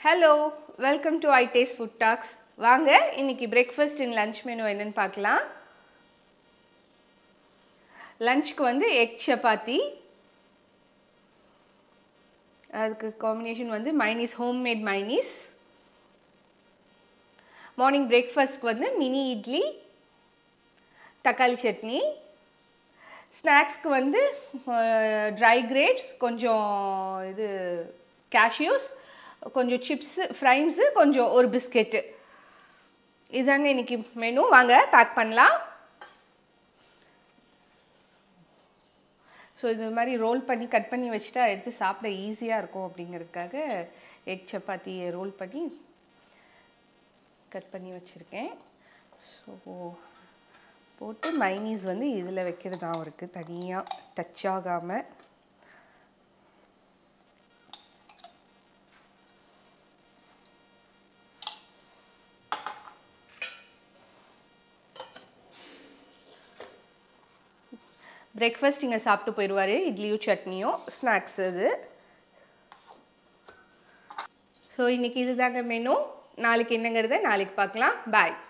hello welcome to I taste food talks வாங்க இன்னைக்கு breakfast இன் lunch menu என்னன்னு பார்க்கலாம் லஞ்சுக்கு வந்து எக் சப்பாத்தி அதுக்கு காம்பினேஷன் வந்து மைனீஸ் ஹோம்மேட் மைனீஸ் மார்னிங் பிரேக்ஃபாஸ்ட்க்கு வந்து மினி இட்லி தக்காளி சட்னி ஸ்நாக்ஸ்க்கு வந்து ட்ரை கிரேப்ஸ் கொஞ்சம் இது கேஷ்யூஸ் கொஞ்சம் சிப்ஸு ஃப்ரைம்ஸு கொஞ்சம் ஒரு பிஸ்கெட்டு இதாங்க இன்னைக்கு மெனு வாங்க பேக் பண்ணலாம் ஸோ இது மாதிரி ரோல் பண்ணி கட் பண்ணி வச்சுட்டா எடுத்து சாப்பிட ஈஸியாக இருக்கும் அப்படிங்கிறதுக்காக எக் சப்பாத்தியை ரோல் பண்ணி கட் பண்ணி வச்சுருக்கேன் ஸோ போட்டு மைனீஸ் வந்து இதில் வைக்கிறதாவும் இருக்குது தனியாக டச் ஆகாமல் பிரேக்ஃபாஸ்ட் இங்கே சாப்பிட்டு போயிடுவார் இட்லியும் சட்னியும் ஸ்நாக்ஸ் இது ஸோ இன்றைக்கி இதுதாங்க மெனு நாளைக்கு என்னங்கிறத நாளைக்கு பார்க்கலாம் பாய்